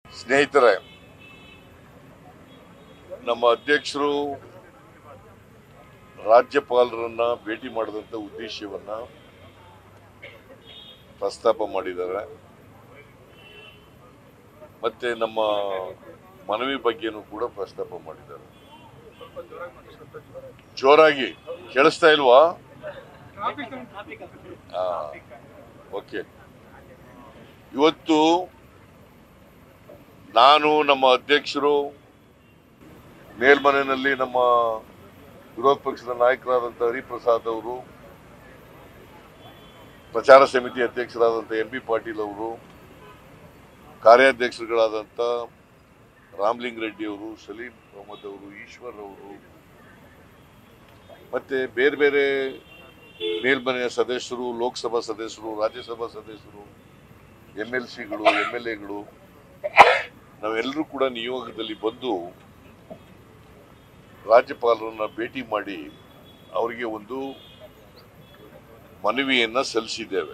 ಸ್ನೇಹಿತರೆ ನಮ್ಮ ಅಧ್ಯಕ್ಷರು ರಾಜ್ಯಪಾಲರನ್ನ ಭೇಟಿ ಮಾಡಿದಂಥ ಉದ್ದೇಶವನ್ನ ಪ್ರಸ್ತಾಪ ಮಾಡಿದ್ದಾರೆ ಮತ್ತೆ ನಮ್ಮ ಮನವಿ ಬಗ್ಗೆನೂ ಕೂಡ ಪ್ರಸ್ತಾಪ ಮಾಡಿದ್ದಾರೆ ಜೋರಾಗಿ ಕೇಳಿಸ್ತಾ ಇಲ್ವಾ ಓಕೆ ಇವತ್ತು ನಾನು ನಮ್ಮ ಅಧ್ಯಕ್ಷರು ಮೇಲ್ಮನೆಯಲ್ಲಿ ನಮ್ಮ ವಿರೋಧ ಪಕ್ಷದ ನಾಯಕರಾದಂಥ ಹರಿಪ್ರಸಾದ್ ಅವರು ಪ್ರಚಾರ ಸಮಿತಿ ಅಧ್ಯಕ್ಷರಾದಂಥ ಎಂ ಬಿ ಪಾಟೀಲ್ ಅವರು ಕಾರ್ಯಾಧ್ಯಕ್ಷರುಗಳಾದಂಥ ರಾಮ್ಲಿಂಗ್ ರೆಡ್ಡಿ ಅವರು ಸಲೀಂ ಮೊಹಮ್ಮದ್ ಅವರು ಈಶ್ವರ್ ಅವರು ಮತ್ತೆ ಬೇರೆ ಬೇರೆ ಮೇಲ್ಮನೆಯ ಸದಸ್ಯರು ಲೋಕಸಭಾ ಸದಸ್ಯರು ರಾಜ್ಯಸಭಾ ಸದಸ್ಯರು ಎಂ ಎಲ್ ಸಿಗಳು ಎಂ ಎಲ್ ಎಗಳು ನಾವೆಲ್ಲರೂ ಕೂಡ ನಿಯೋಗದಲ್ಲಿ ಬಂದು ರಾಜ್ಯಪಾಲರನ್ನ ಭೇಟಿ ಮಾಡಿ ಅವರಿಗೆ ಒಂದು ಮನವಿಯನ್ನ ಸಲ್ಲಿಸಿದ್ದೇವೆ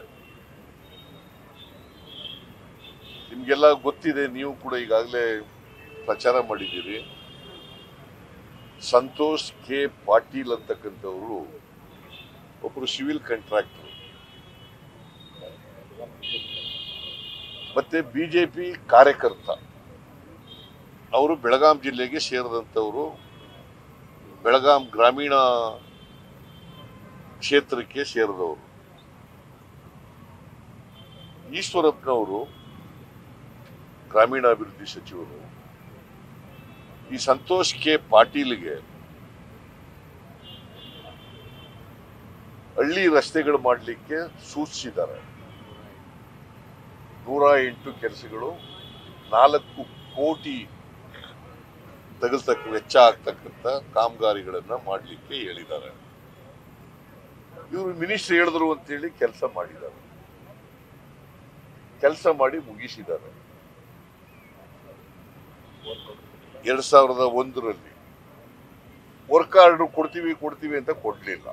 ನಿಮ್ಗೆಲ್ಲ ಗೊತ್ತಿದೆ ನೀವು ಕೂಡ ಈಗಾಗಲೇ ಪ್ರಚಾರ ಮಾಡಿದ್ದೀರಿ ಸಂತೋಷ್ ಕೆ ಪಾಟೀಲ್ ಅಂತಕ್ಕಂಥವರು ಒಬ್ಬರು ಸಿವಿಲ್ ಕಾಂಟ್ರಾಕ್ಟರ್ ಮತ್ತೆ ಬಿಜೆಪಿ ಕಾರ್ಯಕರ್ತ ಅವರು ಬೆಳಗಾಂ ಜಿಲ್ಲೆಗೆ ಸೇರಿದಂಥವರು ಬೆಳಗಾಂ ಗ್ರಾಮೀಣ ಕ್ಷೇತ್ರಕ್ಕೆ ಸೇರಿದವರು ಈಶ್ವರಪ್ಪನವರು ಗ್ರಾಮೀಣಾಭಿವೃದ್ಧಿ ಸಚಿವರು ಈ ಸಂತೋಷ್ ಕೆ ಪಾಟೀಲ್ಗೆ ಹಳ್ಳಿ ರಸ್ತೆಗಳು ಮಾಡಲಿಕ್ಕೆ ಸೂಚಿಸಿದ್ದಾರೆ ನೂರ ಎಂಟು ಕೆಲಸಗಳು ನಾಲ್ಕು ಕೋಟಿ ತಗಲ್ತಕ್ಕ ವೆಚ್ಚ ಆಗ್ತಕ್ಕಂಥ ಕಾಮಗಾರಿಗಳನ್ನ ಮಾಡಲಿಕ್ಕೆ ಹೇಳಿದ್ದಾರೆ ಇವರು ಮಿನಿಸ್ಟರ್ ಹೇಳಿದ್ರು ಅಂತೇಳಿ ಕೆಲಸ ಮಾಡಿದ್ದಾರೆ ಕೆಲಸ ಮಾಡಿ ಮುಗಿಸಿದ್ದಾರೆ ಎರಡ್ ಸಾವಿರದ ಒಂದರಲ್ಲಿ ವರ್ಕ್ ಆರ್ಡರ್ ಕೊಡ್ತೀವಿ ಕೊಡ್ತೀವಿ ಅಂತ ಕೊಡ್ಲಿಲ್ಲ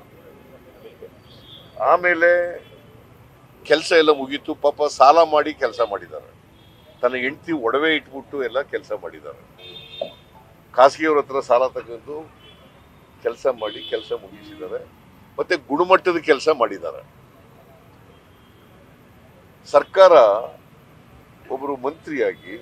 ಆಮೇಲೆ ಕೆಲಸ ಎಲ್ಲ ಮುಗೀತು ಪಾಪ ಸಾಲ ಮಾಡಿ ಕೆಲಸ ಮಾಡಿದ್ದಾರೆ ತನ್ನ ಹೆಂಡತಿ ಒಡವೆ ಇಟ್ಬಿಟ್ಟು ಎಲ್ಲ ಕೆಲಸ ಮಾಡಿದ್ದಾರೆ ಖಾಸಗಿಯವ್ರ ಹತ್ರ ಸಾಲ ತಗೊಂಡು ಕೆಲಸ ಮಾಡಿ ಕೆಲಸ ಮುಗಿಸಿದ್ದಾರೆ ಮತ್ತೆ ಗುಣಮಟ್ಟದ ಕೆಲಸ ಮಾಡಿದ್ದಾರೆ ಸರ್ಕಾರ ಒಬ್ಬರು ಮಂತ್ರಿಯಾಗಿ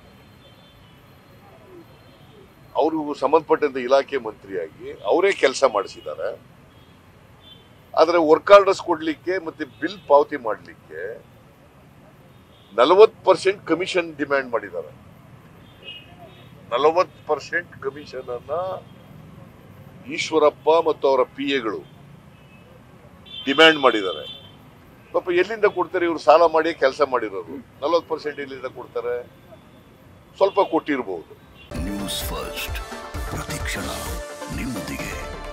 ಅವ್ರಿಗೂ ಸಂಬಂಧಪಟ್ಟಂತ ಇಲಾಖೆ ಮಂತ್ರಿಯಾಗಿ ಅವರೇ ಕೆಲಸ ಮಾಡಿಸಿದ್ದಾರೆ ಆದರೆ ವರ್ಕ್ ಆರ್ಡರ್ಸ್ ಕೊಡ್ಲಿಕ್ಕೆ ಮತ್ತೆ ಬಿಲ್ ಪಾವತಿ ಮಾಡಲಿಕ್ಕೆ ನಲವತ್ತು ಪರ್ಸೆಂಟ್ ಕಮಿಷನ್ ಡಿಮ್ಯಾಂಡ್ ಮಾಡಿದ್ದಾರೆ ನಲವತ್ತು ಪರ್ಸೆಂಟ್ ಕಮಿಷನ್ ಅನ್ನ ಈಶ್ವರಪ್ಪ ಮತ್ತು ಅವರ ಪಿ ಎಗಳು ಡಿಮ್ಯಾಂಡ್ ಮಾಡಿದ್ದಾರೆ ಪಾಪ ಎಲ್ಲಿಂದ ಕೊಡ್ತಾರೆ ಇವರು ಸಾಲ ಮಾಡಿ ಕೆಲಸ ಮಾಡಿರೋರು ನಲವತ್ತು ಪರ್ಸೆಂಟ್ ಎಲ್ಲಿಂದ ಕೊಡ್ತಾರೆ ಸ್ವಲ್ಪ ಕೊಟ್ಟಿರಬಹುದು ನ್ಯೂಸ್ ಫಸ್ಟ್ ಪ್ರತಿಕ್ಷಣ ನಿಮ್ಮೊಂದಿಗೆ